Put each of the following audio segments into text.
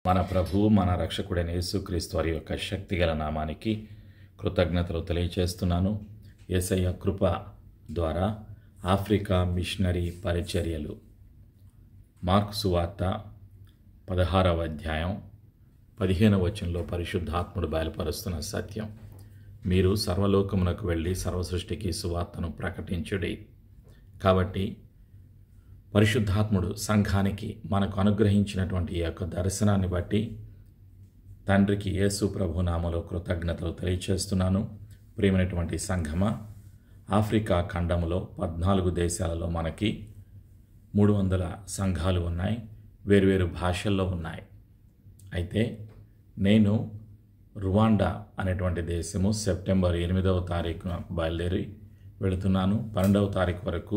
మన ప్రభువు మన రక్షకుడైన యేసుక్రీస్తు వారి యొక్క శక్తిగల నామానికి కృతజ్ఞతలు తెలియచేస్తున్నాను యేసయ్య కృప ద్వారా ఆఫ్రికా మిషనరీ పరిచర్యలు మార్క్ సువార్త పదహారవ అధ్యాయం పదిహేనవ వచనంలో పరిశుద్ధాత్ముడు బయలుపరుస్తున్న సత్యం మీరు సర్వలోకమునకు వెళ్ళి సర్వసృష్టికి సువార్తను ప్రకటించుడి కాబట్టి పరిశుద్ధాత్ముడు సంఘానికి మనకు అనుగ్రహించినటువంటి ఈ యొక్క దర్శనాన్ని బట్టి తండ్రికి యేసు ప్రభు నామలో కృతజ్ఞతలు తెలియచేస్తున్నాను ప్రియమైనటువంటి సంఘమ ఆఫ్రికా ఖండములో పద్నాలుగు దేశాలలో మనకి మూడు వందల సంఘాలు ఉన్నాయి వేరువేరు భాషల్లో ఉన్నాయి అయితే నేను రువాండా అనేటువంటి దేశము సెప్టెంబర్ ఎనిమిదవ తారీఖున బయలుదేరి వెళుతున్నాను పన్నెండవ తారీఖు వరకు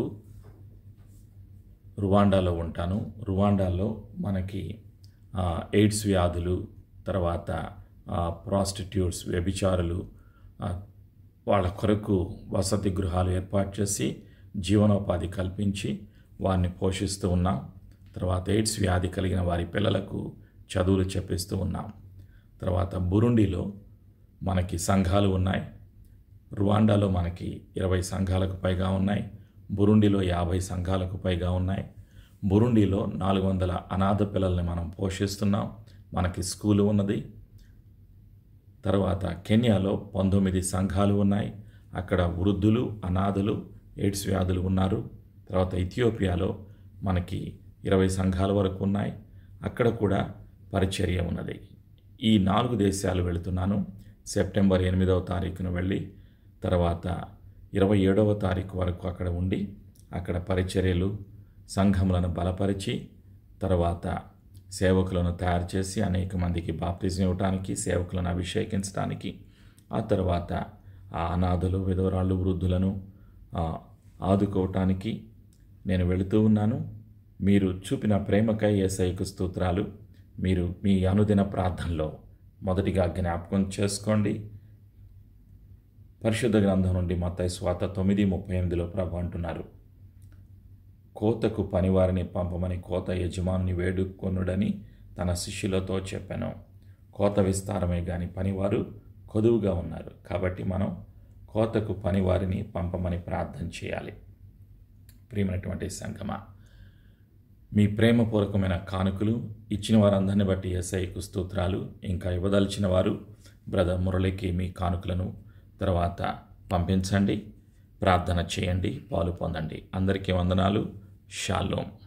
రువాండాలో ఉంటాను రువాండాలో మనకి ఆ, ఎయిడ్స్ వ్యాధులు తర్వాత ఆ, ప్రాస్టిట్యూట్స్ వ్యభిచారులు ఆ, వాళ్ళ కొరకు వసతి గృహాలు ఏర్పాటు చేసి జీవనోపాధి కల్పించి వారిని పోషిస్తూ ఉన్నాం తర్వాత ఎయిడ్స్ వ్యాధి కలిగిన వారి పిల్లలకు చదువులు చెప్పిస్తూ ఉన్నాం తర్వాత బురుండిలో మనకి సంఘాలు ఉన్నాయి రువాండాలో మనకి ఇరవై సంఘాలకు పైగా ఉన్నాయి బురుండిలో యాభై సంఘాలకు పైగా ఉన్నాయి బురుండిలో నాలుగు వందల అనాథ పిల్లల్ని మనం పోషిస్తున్నాం మనకి స్కూలు ఉన్నది తర్వాత కెన్యాలో పంతొమ్మిది సంఘాలు ఉన్నాయి అక్కడ వృద్ధులు అనాథులు ఎయిడ్స్ వ్యాధులు ఉన్నారు తర్వాత ఇథియోపియాలో మనకి ఇరవై సంఘాల వరకు ఉన్నాయి అక్కడ కూడా పరిచర్య ఉన్నది ఈ నాలుగు దేశాలు వెళుతున్నాను సెప్టెంబర్ ఎనిమిదవ తారీఖున వెళ్ళి తర్వాత ఇరవై ఏడవ తారీఖు వరకు అక్కడ ఉండి అక్కడ పరిచర్యలు సంఘములను బలపరిచి తర్వాత సేవకులను తయారు చేసి అనేక మందికి బాప్తిజం ఇవ్వటానికి సేవకులను అభిషేకించడానికి ఆ తర్వాత ఆ అనాథులు విధవరాళ్ళు వృద్ధులను ఆ, ఆదుకోవటానికి నేను వెళుతూ ఉన్నాను మీరు చూపిన ప్రేమకై ఏసైకు స్తోత్రాలు మీరు మీ అనుదిన ప్రార్థనలో మొదటిగా జ్ఞాపకం చేసుకోండి పరిశుద్ధ గ్రంథం నుండి మత్తయి స్వాత తొమ్మిది ముప్పై ఎనిమిదిలో ప్రభు అంటున్నారు కోతకు పనివారిని పంపమని కోత యజమానుని వేడుకొనుడని తన శిష్యులతో చెప్పాను కోత విస్తారమే గాని పనివారు కొదువుగా ఉన్నారు కాబట్టి మనం కోతకు పనివారిని పంపమని ప్రార్థన చేయాలి ప్రియమైనటువంటి సంగమా మీ ప్రేమపూర్వకమైన కానుకలు ఇచ్చిన వారందరిని బట్టి ఎస్ఐకు స్తోత్రాలు ఇంకా ఇవ్వదలిచిన వారు బ్రదర్ మురళికి మీ కానుకలను తర్వాత పంపించండి ప్రార్థన చేయండి పాలు పొందండి అందరికీ వందనాలు షాలోం